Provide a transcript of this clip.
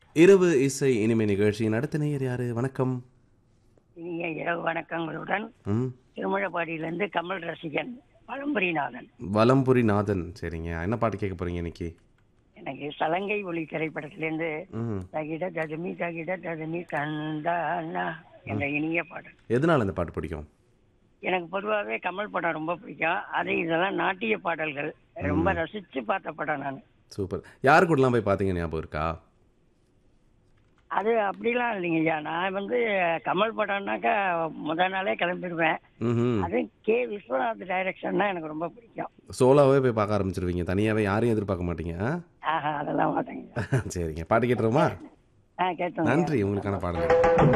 இரவு இசை இனிமை நிகழ்ச்சி நடத்த நேயர் யாரு வணக்கம் இனிய இரவு வணக்கங்களுடன் ம் திருமழப்பாடியிலிருந்து கமல் ரசிகன் பழம்புரிநாதன் வலம்புரி நாதன் சரிங்க என்ன பாட்டு கேட்க போறீங்க இன்னைக்கு எனக்கு சலங்கை ஒளி திரைப்படத்திலிருந்து ம் தகிட ததுமி தகிட ததுமி கண்டானா என்ற இனிய பாடல் எதனால இந்த பாட்டு பிடிக்கும் எனக்கு பொதுவாகவே கமல் படம் ரொம்ப பிடிக்கும் அது இதெல்லாம் நாட்டிய பாடல்கள் ரொம்ப ரசிச்சு பார்த்த படம் நான் சூப்பர் யாரு கூடலாம் போய் பார்த்தீங்க ஞாபகம் இருக்கா அது அப்படிலாம் இல்லைங்க ஐயா நான் வந்து கமல் படம்னாக்கா முத நாளே கிளம்பிடுவேன் ம் அது கே விஸ்வநாத் டைரக்ஷன்னா எனக்கு ரொம்ப பிடிக்கும் சோலாவே போய் பார்க்க ஆரம்பிச்சிருவீங்க தனியாவே யாரையும் எதிர்பார்க்க மாட்டீங்க ஆ? ஆஹா அதெல்லாம் மாட்டேங்க சரிங்க பாட்டு கேட்டுருமா ஆ கேட்டோம் நன்றி உங்களுக்கான பாடல்